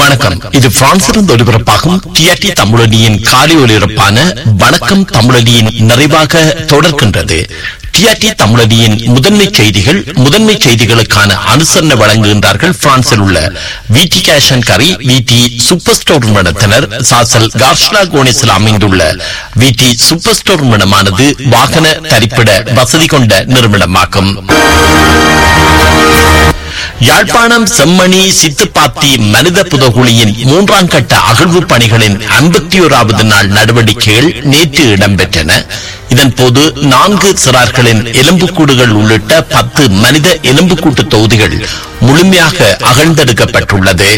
வணக்கம் இது பிரான்சிலிருந்து ஒலிபரப்பாகும் டிஆர்டி தமிழொலியின் காலை ஒலிபரப்பான வணக்கம் தமிழொலியின் நிறைவாக தொடர்கின்றது டிஆர்டி தமிழொலியின் முதன்மை செய்திகள் முதன்மை செய்திகளுக்கான அனுசரணை வழங்குகின்றார்கள் பிரான்சில் உள்ள விடி கேஷன் கரி விடி சூப்பர் ஸ்டோர் நிறுவனத்தினர் சாசல் கார்ஷ்லா கோனிஸில் அமைந்துள்ள விடி சூப்பர் ஸ்டோர் நிறுவனமானது வாகன தரிப்பிட வசதி கொண்ட நிறுவனமாகும் யாழ்ப்பாணம் செம்மணி சித்துப்பாத்தி மனித புதகுழியின் மூன்றாம் கட்ட அகழ்வு பணிகளின் ஐம்பத்தி ஓராவது நாள் நடவடிக்கைகள் நேற்று இடம்பெற்றன இதன்போது நான்கு சிறார்களின் எலும்புக்கூடுகள் உள்ளிட்ட பத்து மனித எலும்புக்கூட்டு தொகுதிகள் முழுமையாக அகழ்ந்தெடுக்கப்பட்டுள்ளது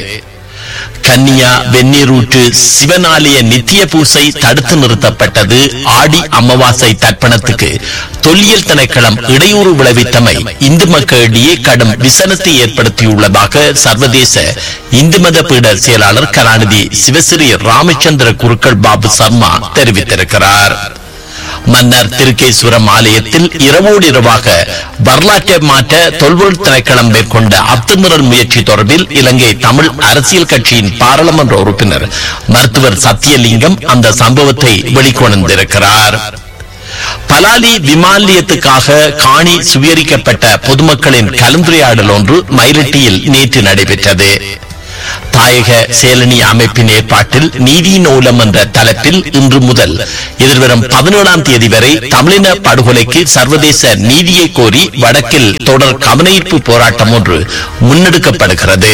கன்னியா வெந்நீரூற்று சிவனாலய நித்திய பூசை தடுத்து நிறுத்தப்பட்டது ஆடி அமாவாசை தர்ப்பணத்துக்கு தொல்லியல் திணைக்களம் இடையூறு விளைவித்தமை இந்து மக்களிடையே கடும் விசனத்தை ஏற்படுத்தியுள்ளதாக சர்வதேச இந்து மத பீட செயலாளர் கலாநிதி சிவசிறி ராமச்சந்திர குருக்கள் பாபு சர்மா தெரிவித்திருக்கிறார் மன்னர் திருக்கேஸ்வரம் ஆலயத்தில் இரவோடு இரவாக வரலாற்றை மாற்ற தொல்பொருள் திணைக்களம் மேற்கொண்ட அத்துமீறல் முயற்சி தொடர்பில் இலங்கை தமிழ் அரசியல் கட்சியின் பாராளுமன்ற உறுப்பினர் மருத்துவர் சத்தியலிங்கம் அந்த சம்பவத்தை வெளிக்கொணர்ந்திருக்கிறார் பலாலி விமான நிலையத்துக்காக காணி சுவீகரிக்கப்பட்ட பொதுமக்களின் கலந்துரையாடல் ஒன்று மயிலட்டியில் நேற்று நடைபெற்றது தாயக சேலனி அமைப்பின் ஏற்பாட்டில் நீதி நூலம் என்ற தலைப்பில் இன்று முதல் எதிர்வரும் பதினேழாம் தேதி வரை தமிழின படுகொலைக்கு சர்வதேச நீதியை கோரி வடக்கில் தொடர் கவனஈர்ப்பு போராட்டம் ஒன்று முன்னெடுக்கப்படுகிறது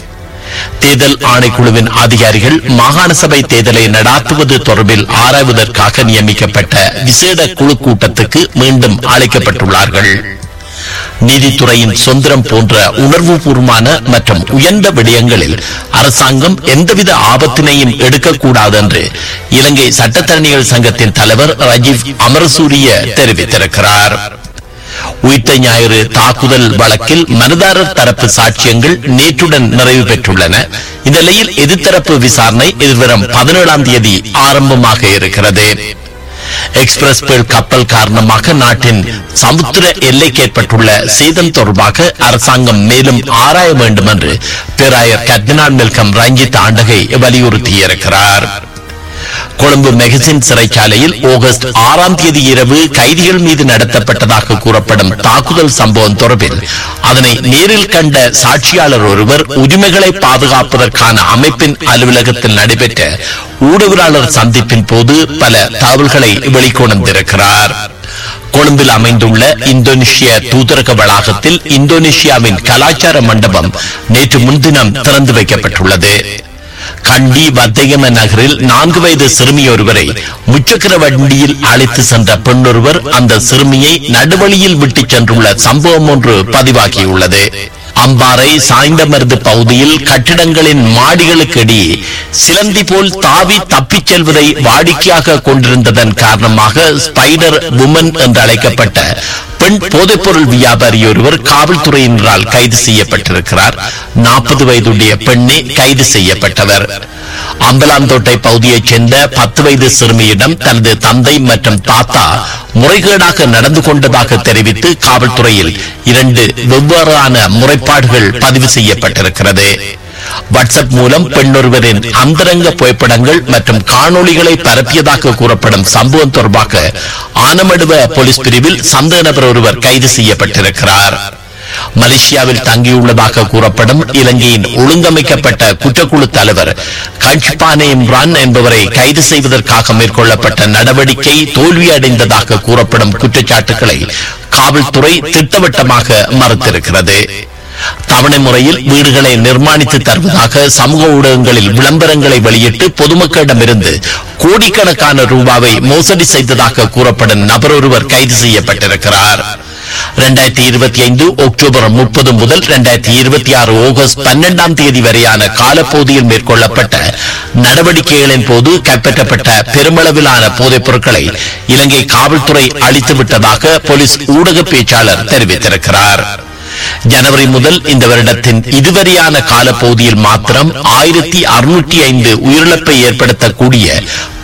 தேர்தல் ஆணைக்குழுவின் அதிகாரிகள் மாகாண சபை தேர்தலை நடாத்துவது தொடர்பில் ஆராய்வதற்காக நியமிக்கப்பட்ட விசேட குழு கூட்டத்துக்கு மீண்டும் அழைக்கப்பட்டுள்ளார்கள் நீதித்துறையின் சுதந்திரம் போன்ற உணர்வுபூர்வமான மற்றும் உயர்ந்த விடயங்களில் அரசாங்கம் எந்தவித ஆபத்தினையும் எடுக்கக்கூடாது என்று இலங்கை சட்டத்தரணிகள் சங்கத்தின் தலைவர் ரஜீவ் அமரசூரிய தெரிவித்திருக்கிறார் உயிர்த்த ஞாயிறு தாக்குதல் வழக்கில் மனுதாரர் தரப்பு சாட்சியங்கள் நேற்றுடன் நிறைவு பெற்றுள்ளன இந்த நிலையில் எதிர்த்தரப்பு விசாரணை எதிர்வரும் பதினேழாம் தேதி ஆரம்பமாக இருக்கிறது எக்ஸ்பிரஸ் பேல் கப்பல் காரணமாக நாட்டின் சமுத்திர எல்லைக்கு ஏற்பட்டுள்ள சேதம் தொடர்பாக அரசாங்கம் மேலும் ஆராய வேண்டும் என்று பேராயர் கர்தினால் மெல்கம் ரஞ்சித் ஆண்டகை வலியுறுத்தியிருக்கிறார் கொழும்பு மெகசின் சிறைச்சாலையில் ஆகஸ்ட் ஆறாம் தேதி இரவு கைதிகள் மீது நடத்தப்பட்டதாக கூறப்படும் தாக்குதல் சம்பவம் தொடர்பில் அதனை நேரில் கண்ட சாட்சியாளர் ஒருவர் உரிமைகளை பாதுகாப்பதற்கான அமைப்பின் அலுவலகத்தில் நடைபெற்ற ஊடகவியலாளர் சந்திப்பின் போது பல தகவல்களை வெளிக்கொணர்ந்திருக்கிறார் கொழும்பில் அமைந்துள்ள இந்தோனேஷிய தூதரக வளாகத்தில் இந்தோனேஷியாவின் கலாச்சார மண்டபம் நேற்று முன்தினம் திறந்து வைக்கப்பட்டுள்ளது கண்டி வத்தகம நகரில் நான்கு வயது சிறுமி ஒருவரை முச்சக்கர வண்டியில் அழைத்து சென்ற பெண்ணொருவர் அந்த சிறுமியை நடுவழியில் விட்டுச் சென்றுள்ள சம்பவம் ஒன்று பதிவாகியுள்ளது அம்பாறை சாய்ந்தமருது பகுதியில் கட்டிடங்களின் மாடிகளுக்கு இடையே சிலந்தி போல் தாவி தப்பிச் செல்வதை வாடிக்கையாக கொண்டிருந்ததன் காரணமாக ஸ்பைடர் உமன் என்று அழைக்கப்பட்ட பெண் போதைப்பொருள் வியாபாரி ஒருவர் காவல்துறையினரால் கைது செய்யப்பட்டிருக்கிறார் நாற்பது வயதுடைய பெண்ணே கைது செய்யப்பட்டவர் அம்பலாந்தோட்டை பகுதியைச் சேர்ந்த பத்து வயது சிறுமியிடம் தனது தந்தை மற்றும் தாத்தா முறைகேடாக நடந்து கொண்டதாக தெரிவித்து காவல்துறையில் இரண்டு வெவ்வேறான முறைப்பாடுகள் பதிவு செய்யப்பட்டிருக்கிறது வாட்ஸ்அப் மூலம் பெண்ணொருவரின் அந்தரங்க புகைப்படங்கள் மற்றும் காணொளிகளை பரப்பியதாக கூறப்படும் சம்பவம் தொடர்பாக ஆனமடுவ போலீஸ் பிரிவில் சந்தேக நபர் ஒருவர் கைது செய்யப்பட்டிருக்கிறார் மலேசியாவில் தங்கியுள்ளதாக கூறப்படும் இலங்கையின் ஒழுங்கமைக்கப்பட்ட குற்றக்குழு தலைவர் கஞ்ச்பானே இம்ரான் என்பவரை கைது செய்வதற்காக மேற்கொள்ளப்பட்ட நடவடிக்கை தோல்வியடைந்ததாக கூறப்படும் குற்றச்சாட்டுகளை காவல்துறை திட்டவட்டமாக மறுத்திருக்கிறது தவணை முறையில் வீடுகளை நிர்மாணித்து தருவதாக சமூக ஊடகங்களில் விளம்பரங்களை வெளியிட்டு பொதுமக்களிடமிருந்து கோடிக்கணக்கான ரூபாவை மோசடி செய்ததாக கூறப்படும் நபர் ஒருவர் கைது செய்யப்பட்டிருக்கிறார் இரண்டாயிரத்தி இருபத்தி ஐந்து அக்டோபர் முப்பது முதல் இரண்டாயிரத்தி இருபத்தி ஆறு ஆகஸ்ட் பன்னெண்டாம் தேதி வரையான காலப்பகுதியில் மேற்கொள்ளப்பட்ட நடவடிக்கைகளின் போது கைப்பற்றப்பட்ட பெருமளவிலான போதைப் பொருட்களை இலங்கை காவல்துறை அளித்துவிட்டதாக போலீஸ் ஊடக பேச்சாளர் தெரிவித்திருக்கிறார் ஜனவரி முதல் இந்த வருடத்தின் இதுவரையான காலப்பகுதியில் மாத்திரம் ஆயிரத்தி அறுநூற்றி ஐந்து உயிரிழப்பை ஏற்படுத்தக்கூடிய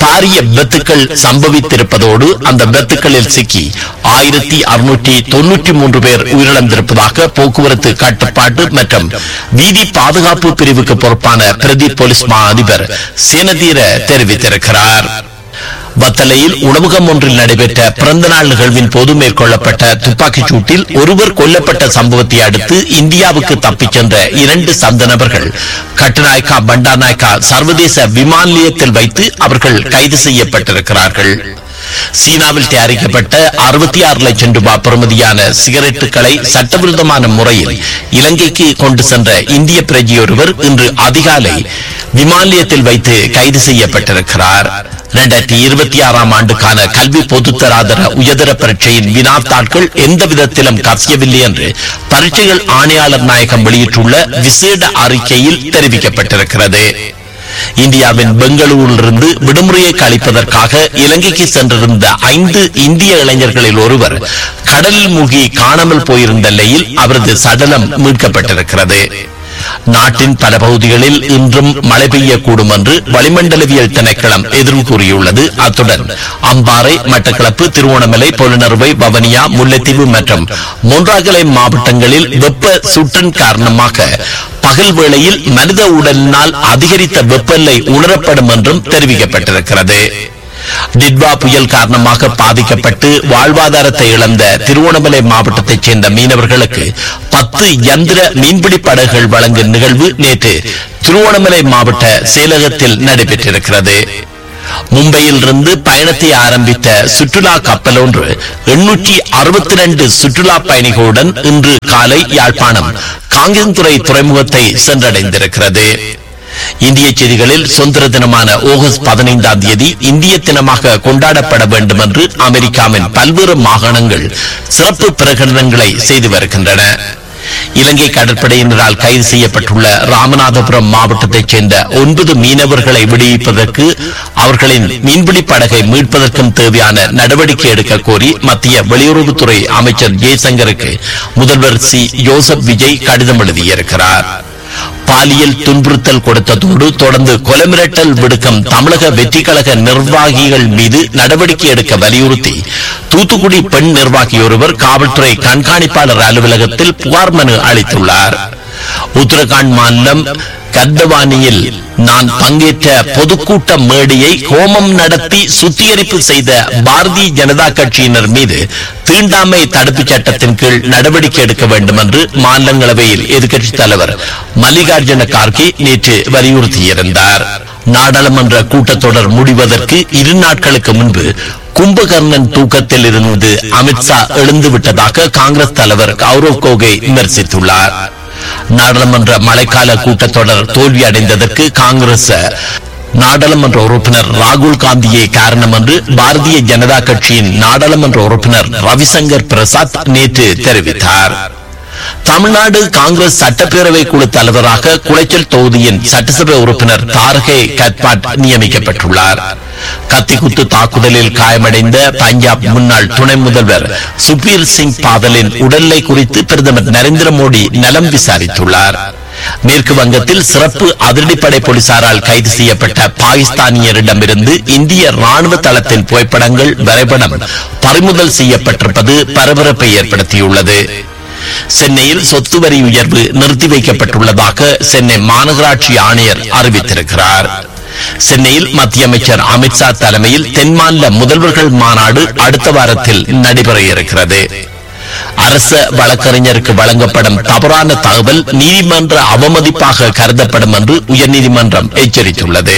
பாரிய விபத்துக்கள் சம்பவித்திருப்பதோடு அந்த விபத்துக்களில் சிக்கி ஆயிரத்தி அறுநூற்றி தொன்னூற்றி மூன்று பேர் உயிரிழந்திருப்பதாக போக்குவரத்து கட்டுப்பாட்டு மற்றும் வீதி பாதுகாப்பு பிரிவுக்கு பொறுப்பான பிரதி போலீஸ் மா அதிபர் சேனதீர தெரிவித்திருக்கிறார் வத்தலையில் உணவகம் ஒன்றில் நடைபெற்ற பிறந்த நாள் நிகழ்வின் போது மேற்கொள்ளப்பட்ட துப்பாக்கிச் சூட்டில் ஒருவர் கொல்லப்பட்ட சம்பவத்தை அடுத்து இந்தியாவுக்கு தப்பிச் சென்ற இரண்டு சந்த நபர்கள் கட்டுநாயக்கா பண்டாநாயக்கா சர்வதேச விமான நிலையத்தில் வைத்து அவர்கள் கைது செய்யப்பட்டிருக்கிறார்கள் சீனாவில் தயாரிக்கப்பட்ட அறுபத்தி ஆறு லட்சம் ரூபாய் பெறுமதியான சிகரெட்டுகளை சட்டவிரோதமான முறையில் இலங்கைக்கு கொண்டு சென்ற இந்திய பிரஜையொருவர் இன்று அதிகாலை விமான நிலையத்தில் வைத்து கைது செய்யப்பட்டிருக்கிறார் இரண்டாயிரத்தி இருபத்தி ஆறாம் ஆண்டுக்கான கல்வி பொதுத்தராதர உயர்தர பரீட்சையின் வினாத்தாட்கள் எந்த விதத்திலும் கசியவில்லை என்று பரீட்சைகள் ஆணையாளர் நாயகம் வெளியிட்டுள்ள விசேட அறிக்கையில் தெரிவிக்கப்பட்டிருக்கிறது இந்தியாவின் பெங்களூரிலிருந்து விடுமுறையை கழிப்பதற்காக இலங்கைக்கு சென்றிருந்த ஐந்து இந்திய இளைஞர்களில் ஒருவர் கடலில் மூழ்கி காணாமல் போயிருந்த நிலையில் அவரது சடலம் மீட்கப்பட்டிருக்கிறது நாட்டின் பல பகுதிகளில் இன்றும் மழை பெய்யக்கூடும் என்று வளிமண்டலவியல் திணைக்களம் எதிர்வு கூறியுள்ளது அத்துடன் அம்பாறை மட்டக்களப்பு திருவோணமலை பொலினறுவை வவனியா முல்லைத்தீவு மற்றும் மூன்றாகலை மாவட்டங்களில் வெப்ப சுற்றின் காரணமாக பகல் வேளையில் மனித உடலினால் அதிகரித்த வெப்பநிலை உணரப்படும் என்றும் தெரிவிக்கப்பட்டிருக்கிறது டிட்வா புயல் காரணமாக பாதிக்கப்பட்டு வாழ்வாதாரத்தை இழந்த திருவோணமலை மாவட்டத்தைச் சேர்ந்த மீனவர்களுக்கு பத்து யந்திர மீன்பிடி படகுகள் வழங்கும் நிகழ்வு நேற்று திருவோணமலை மாவட்ட செயலகத்தில் நடைபெற்றிருக்கிறது மும்பையில் இருந்து பயணத்தை ஆரம்பித்த சுற்றுலா கப்பல் ஒன்று எண்ணூற்றி அறுபத்தி ரெண்டு சுற்றுலா பயணிகளுடன் இன்று காலை யாழ்ப்பாணம் காங்கேந்துறை துறைமுகத்தை சென்றடைந்திருக்கிறது இந்திய செய்திகளில் சுதந்திர தினமான ஆகஸ்ட் பதினைந்தாம் தேதி இந்திய தினமாக கொண்டாடப்பட வேண்டும் என்று அமெரிக்காவின் பல்வேறு மாகாணங்கள் சிறப்பு பிரகடனங்களை செய்து வருகின்றன இலங்கை கடற்படையினரால் கைது செய்யப்பட்டுள்ள ராமநாதபுரம் மாவட்டத்தைச் சேர்ந்த ஒன்பது மீனவர்களை விடுவிப்பதற்கு அவர்களின் மீன்பிடி படகை மீட்பதற்கும் தேவையான நடவடிக்கை எடுக்க கோரி மத்திய வெளியுறவுத்துறை அமைச்சர் ஜெய்சங்கருக்கு முதல்வர் சி ஜோசப் விஜய் கடிதம் எழுதியிருக்கிறார் பாலியல் துன்புறுத்தல் கொடுத்ததோடு தொடர்ந்து கொலை மிரட்டல் விடுக்கும் தமிழக வெற்றி கழக நிர்வாகிகள் மீது நடவடிக்கை எடுக்க வலியுறுத்தி தூத்துக்குடி பெண் நிர்வாகி ஒருவர் காவல்துறை கண்காணிப்பாளர் அலுவலகத்தில் புகார் மனு அளித்துள்ளார் உத்தரகாண்ட் மாநிலம் கர்தவானியில் நான் பங்கேற்ற பொதுக்கூட்ட மேடையை ஹோமம் நடத்தி சுத்திகரிப்பு செய்த பாரதிய ஜனதா கட்சியினர் மீது தீண்டாமை தடுப்புச் சட்டத்தின் கீழ் நடவடிக்கை எடுக்க வேண்டும் என்று மாநிலங்களவையில் எதிர்க்கட்சித் தலைவர் மல்லிகார்ஜுன கார்கே நேற்று வலியுறுத்தியிருந்தார் நாடாளுமன்ற கூட்டத்தொடர் முடிவதற்கு இரு நாட்களுக்கு முன்பு கும்பகர்ணன் தூக்கத்தில் இருந்து அமித்ஷா எழுந்து விட்டதாக காங்கிரஸ் தலைவர் கௌரவ் கோகே விமர்சித்துள்ளார் நாடாளுமன்ற மழைக்கால கூட்டத்தொடர் தோல்வி அடைந்ததற்கு காங்கிரஸ் நாடாளுமன்ற உறுப்பினர் ராகுல் காந்தியே காரணம் என்று பாரதிய ஜனதா கட்சியின் நாடாளுமன்ற உறுப்பினர் ரவிசங்கர் பிரசாத் நேற்று தெரிவித்தார் தமிழ்நாடு காங்கிரஸ் சட்டப்பேரவை குழு தலைவராக குளைச்சல் தொகுதியின் சட்டசபை உறுப்பினர் தாரகே கத்பாட் நியமிக்கப்பட்டுள்ளார் கத்திக்குத்து தாக்குதலில் காயமடைந்த பஞ்சாப் முன்னாள் துணை முதல்வர் சுபீர் சிங் பாதலின் உடல்நிலை குறித்து பிரதமர் நரேந்திர மோடி நலம் விசாரித்துள்ளார் மேற்கு வங்கத்தில் சிறப்பு அதிரடிப்படை போலீசாரால் கைது செய்யப்பட்ட பாகிஸ்தானியரிடமிருந்து இந்திய ராணுவ தளத்தின் புகைப்படங்கள் வரைபடம் பறிமுதல் செய்யப்பட்டிருப்பது பரபரப்பை ஏற்படுத்தியுள்ளது சென்னையில் சொத்து வரி உயர்வு நிறுத்தி வைக்கப்பட்டுள்ளதாக சென்னை மாநகராட்சி ஆணையர் அறிவித்திருக்கிறார் சென்னையில் மத்திய அமைச்சர் அமித்ஷா தலைமையில் தென் மாநில முதல்வர்கள் மாநாடு அடுத்த வாரத்தில் நடைபெற இருக்கிறது அரச வழக்கறிஞருக்கு வழங்கப்படும் தவறான தகவல் நீதிமன்ற அவமதிப்பாக கருதப்படும் என்று உயர்நீதிமன்றம் எச்சரித்துள்ளது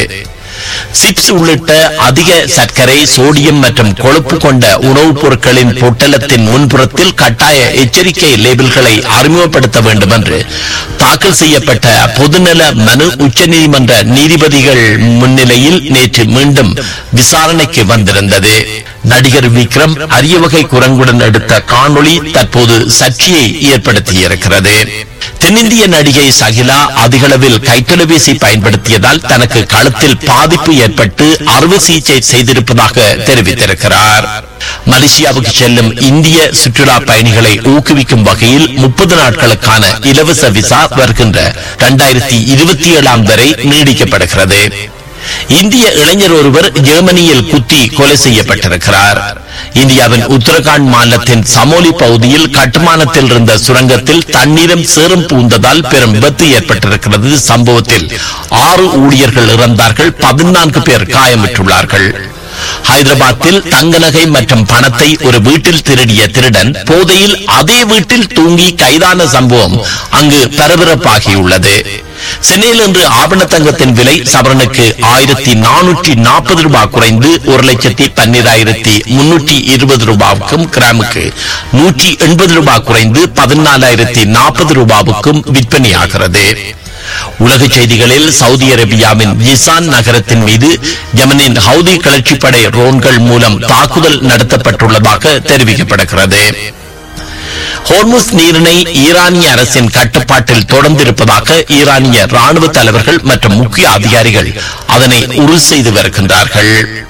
சிப்ஸ் உள்ளிட்ட அதிக சர்க்கரை சோடியம் மற்றும் கொழுப்பு கொண்ட உணவுப் பொருட்களின் பொட்டலத்தின் முன்புறத்தில் கட்டாய எச்சரிக்கை லேபிள்களை அறிமுகப்படுத்த வேண்டும் என்று தாக்கல் செய்யப்பட்ட பொதுநல மனு உச்சநீதிமன்ற நீதிபதிகள் முன்னிலையில் நேற்று மீண்டும் விசாரணைக்கு வந்திருந்தது நடிகர் விக்ரம் அரிய வகை குரங்குடன் எடுத்த காணொளி தற்போது சர்ச்சையை ஏற்படுத்தியிருக்கிறது தென்னிந்திய நடிகை சகிலா அதிகளவில் கைத்தொலைபேசி பயன்படுத்தியதால் தனக்கு கழுத்தில் பாதிப்பு ஏற்பட்டு அறுவை சிகிச்சை செய்திருப்பதாக தெரிவித்திருக்கிறார் மலேசியாவுக்கு செல்லும் இந்திய சுற்றுலா பயணிகளை ஊக்குவிக்கும் வகையில் முப்பது நாட்களுக்கான இலவச விசா வருகின்ற இரண்டாயிரத்தி இருபத்தி ஏழாம் வரை நீடிக்கப்படுகிறது இந்திய இளைஞர் ஒருவர் ஜெர்மனியில் குத்தி கொலை செய்யப்பட்டிருக்கிறார் இந்தியாவின் உத்தரகாண்ட் மாநிலத்தின் சமோலி பகுதியில் கட்டுமானத்தில் இருந்த சுரங்கத்தில் தண்ணீரும் சேறும் பூந்ததால் பெரும் விபத்து ஏற்பட்டிருக்கிறது சம்பவத்தில் ஆறு ஊழியர்கள் இறந்தார்கள் பதினான்கு பேர் காயமுற்றுள்ளார்கள் ஹைதராபாத்தில் தங்க நகை மற்றும் பணத்தை ஒரு வீட்டில் திருடிய திருடன் போதையில் அதே வீட்டில் தூங்கி கைதான சம்பவம் அங்கு பரபரப்பாகியுள்ளது சென்னையில் இன்று ஆபண தங்கத்தின் விலை சவரனுக்கு ஆயிரத்தி நானூற்றி நாற்பது ரூபாய் குறைந்து ஒரு லட்சத்தி பன்னிராயிரத்தி முன்னூற்றி இருபது ரூபாவுக்கும் கிராமுக்கு நூற்றி எண்பது ரூபாய் குறைந்து பதினாலாயிரத்தி நாற்பது ரூபாவுக்கும் விற்பனையாகிறது உலக செய்திகளில் சவுதி அரேபியாவின் ஜிசான் நகரத்தின் மீது யமனின் ஹவுதி கிளர்ச்சிப்படை ரோன்கள் மூலம் தாக்குதல் நடத்தப்பட்டுள்ளதாக தெரிவிக்கப்படுகிறது ஹோர்முஸ் நீரிணை ஈரானிய அரசின் கட்டுப்பாட்டில் தொடர்ந்திருப்பதாக ஈரானிய ராணுவ தலைவர்கள் மற்றும் முக்கிய அதிகாரிகள் அதனை உறுதி செய்து வருகின்றார்கள்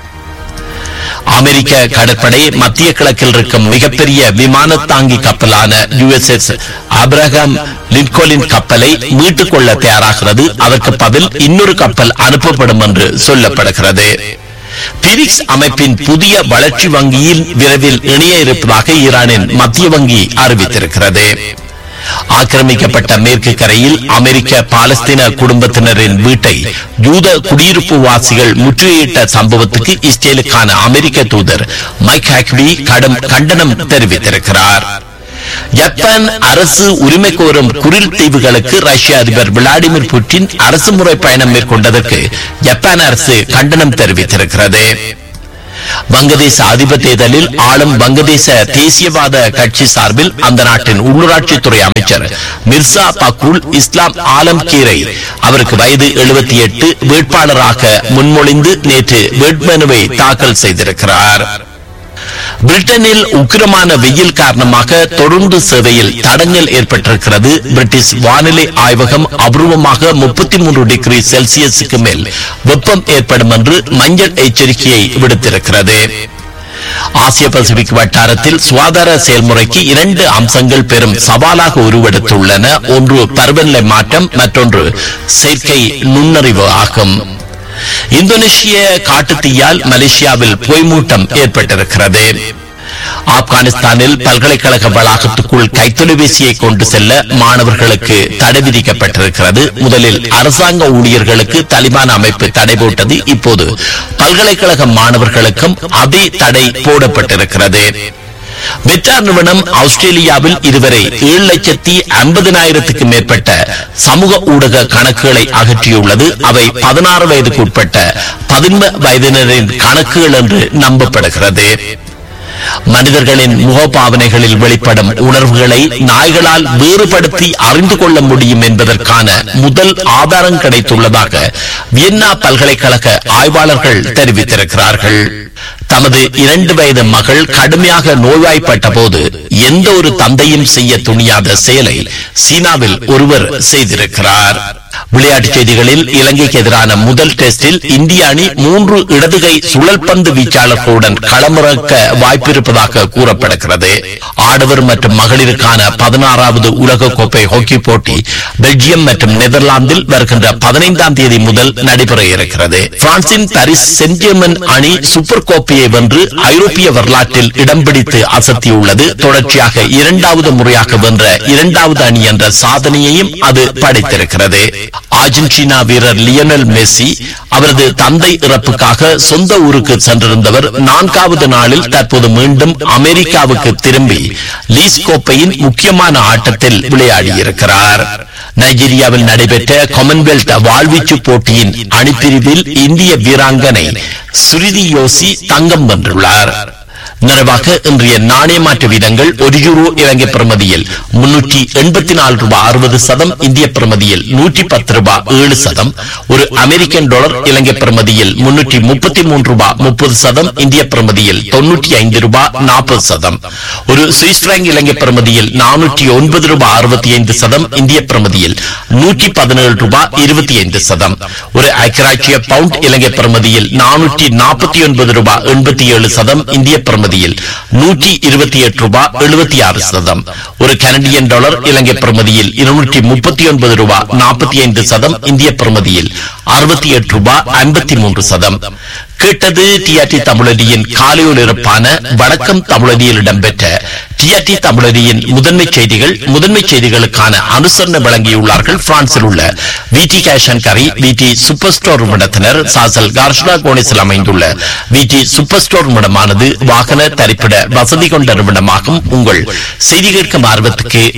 அமெரிக்க கடற்படை மத்திய கிழக்கில் இருக்கும் மிகப்பெரிய விமான தாங்கி கப்பலான யுஎஸ்எஸ் அப்ரஹாம் லின்கோலின் கப்பலை மீட்டுக் கொள்ள தயாராகிறது அதற்கு பதில் இன்னொரு கப்பல் அனுப்பப்படும் என்று சொல்லப்படுகிறது பிரிக்ஸ் அமைப்பின் புதிய வளர்ச்சி வங்கியில் விரைவில் இணைய இருப்பதாக ஈரானின் மத்திய வங்கி அறிவித்திருக்கிறது ஆக்கிரமிக்கப்பட்ட மேற்கு கரையில் அமெரிக்க பாலஸ்தீன குடும்பத்தினரின் வீட்டை யூத குடியிருப்பு வாசிகள் முற்றுகையிட்ட சம்பவத்துக்கு இஸ்ரேலுக்கான அமெரிக்க தூதர் மைக் ஹாக்வி கடும் கண்டனம் தெரிவித்திருக்கிறார் ஜப்பான் அரசு உரிமை கோரும் குரில் தீவுகளுக்கு ரஷ்ய அதிபர் விளாடிமிர் புட்டின் அரசு முறை பயணம் மேற்கொண்டதற்கு ஜப்பான் அரசு கண்டனம் தெரிவித்திருக்கிறது வங்கதேச அதிபர் தேர்தலில் ஆளும் வங்கதேச தேசியவாத கட்சி சார்பில் அந்த நாட்டின் உள்ளூராட்சித்துறை அமைச்சர் மிர்சா பக்ருல் இஸ்லாம் ஆலம் கீரை அவருக்கு வயது எழுபத்தி எட்டு வேட்பாளராக முன்மொழிந்து நேற்று வேட்புமனுவை தாக்கல் செய்திருக்கிறார் பிரிட்டனில் உக்கிரமான வெயில் காரணமாக தொடர்ந்து சேவையில் தடங்கல் ஏற்பட்டிருக்கிறது பிரிட்டிஷ் வானிலை ஆய்வகம் அபூர்வமாக முப்பத்தி மூன்று டிகிரி செல்சியஸுக்கு மேல் வெப்பம் ஏற்படும் என்று மஞ்சள் எச்சரிக்கையை விடுத்திருக்கிறது ஆசிய பசிபிக் வட்டாரத்தில் சுகாதார செயல்முறைக்கு இரண்டு அம்சங்கள் பெரும் சவாலாக உருவெடுத்துள்ளன ஒன்று பருவநிலை மாற்றம் மற்றொன்று செயற்கை நுண்ணறிவு ஆகும் இந்தோனேஷிய காட்டுத்தீயால் மலேசியாவில் பொய்மூட்டம் ஏற்பட்டிருக்கிறது ஆப்கானிஸ்தானில் பல்கலைக்கழக வளாகத்துக்குள் கைத்தொலைபேசியை கொண்டு செல்ல மாணவர்களுக்கு தடை விதிக்கப்பட்டிருக்கிறது முதலில் அரசாங்க ஊழியர்களுக்கு தலிபான் அமைப்பு தடை போட்டது இப்போது பல்கலைக்கழக மாணவர்களுக்கும் அதே தடை போடப்பட்டிருக்கிறது மெட்ரா நிறுவனம் ஆஸ்திரேலியாவில் இதுவரை ஏழு லட்சத்தி ஐம்பதினாயிரத்துக்கு மேற்பட்ட சமூக ஊடக கணக்குகளை அகற்றியுள்ளது அவை பதினாறு வயதுக்கு உட்பட்ட பதின்ம வயதினரின் கணக்குகள் என்று நம்பப்படுகிறது மனிதர்களின் முகபாவனைகளில் வெளிப்படும் உணர்வுகளை நாய்களால் வேறுபடுத்தி அறிந்து கொள்ள முடியும் என்பதற்கான முதல் ஆதாரம் கிடைத்துள்ளதாக வியன்னா பல்கலைக்கழக ஆய்வாளர்கள் தெரிவித்திருக்கிறார்கள் தமது இரண்டு வயது மகள் கடுமையாக நோய்வாய்ப்பட்ட போது எந்த ஒரு தந்தையும் செய்ய துணியாத செயலை சீனாவில் ஒருவர் செய்திருக்கிறார் விளையாட்டுச் செய்திகளில் இலங்கைக்கு எதிரான முதல் டெஸ்டில் இந்திய அணி மூன்று இடதுகை சுழல் பந்து வீச்சாளர்களுடன் களமிறக்க வாய்ப்பிருப்பதாக கூறப்படுகிறது ஆடவர் மற்றும் மகளிருக்கான பதினாறாவது உலக கோப்பை ஹாக்கி போட்டி பெல்ஜியம் மற்றும் நெதர்லாந்தில் வருகின்ற பதினைந்தாம் தேதி முதல் நடைபெற இருக்கிறது பிரான்சின் பாரிஸ் சென்ட் ஜெர்மன் அணி சூப்பர் கோப்பையை வென்று ஐரோப்பிய வரலாற்றில் இடம் பிடித்து அசத்தியுள்ளது தொடர்ச்சியாக இரண்டாவது முறையாக வென்ற இரண்டாவது அணி என்ற சாதனையையும் அது படைத்திருக்கிறது அர்ஜென்டினா வீரர் லியனல் மெஸ்ஸி அவரது தந்தை இறப்புக்காக சொந்த ஊருக்கு சென்றிருந்தவர் நான்காவது நாளில் தற்போது மீண்டும் அமெரிக்காவுக்கு திரும்பி லீஸ் கோப்பையின் முக்கியமான ஆட்டத்தில் விளையாடியிருக்கிறார் நைஜீரியாவில் நடைபெற்ற காமன்வெல்த் வாழ்வீச்சு போட்டியின் அணிப்பிரிவில் இந்திய வீராங்கனை சுருதி யோசி தங்கம் வென்றுள்ளார் நிறைவாக இன்றைய நாணய மாற்று வீதங்கள் ஒரு யூரோ இலங்கை பிரமதியில் முன்னூற்றி எண்பத்தி நாலு ரூபாய் அறுபது சதம் இந்திய பிரமதியில் நூற்றி பத்து ரூபாய் ஏழு சதம் ஒரு அமெரிக்கன் டாலர் இலங்கை பிரமதியில் முன்னூற்றி முப்பத்தி மூன்று ரூபாய் முப்பது சதம் இந்திய பிரமதியில் தொன்னூற்றி ஐந்து ரூபாய் நாற்பது சதம் ஒரு சுவிஸ் பிராங்க் இலங்கை பிரமதியில் நானூற்றி ஒன்பது ரூபாய் அறுபத்தி ஐந்து சதம் இந்திய பிரமதியில் நூற்றி பதினேழு ரூபாய் இருபத்தி ஐந்து சதம் ஒரு ஐக்கியராட்சிய பவுண்ட் இலங்கை பிரமதியில் நானூற்றி நாற்பத்தி ஒன்பது ரூபாய் எண்பத்தி ஏழு சதம் இந்திய பிரமதியில் பிரமதியில் நூற்றி இருபத்தி எட்டு ரூபாய் எழுபத்தி ஆறு சதம் ஒரு கனடியன் டாலர் இலங்கை பிரமதியில் இருநூற்றி முப்பத்தி ஒன்பது ரூபாய் நாற்பத்தி ஐந்து சதம் இந்திய பிரமதியில் அறுபத்தி எட்டு ரூபாய் ஐம்பத்தி மூன்று சதம் கேட்டது டிஆர்டி தமிழடியின் காலையில் இருப்பான வணக்கம் தமிழடியில் இடம்பெற்ற டிஆர்டி தமிழடியின் முதன்மை செய்திகள் முதன்மை செய்திகளுக்கான அனுசரணை வழங்கியுள்ளார்கள் பிரான்சில் உள்ள விடி கேஷன் கரி விடி சூப்பர் ஸ்டோர் நிறுவனத்தினர் சாசல் கார்ஷ்லா கோணிஸில் அமைந்துள்ள விடி சூப்பர் ஸ்டோர் நிறுவனமானது வாகன தரிப்பிட வசதி கொண்ட நிறுவனமாகும் உங்கள் செய்தி கேட்கும் ஆர்வத்துக்கு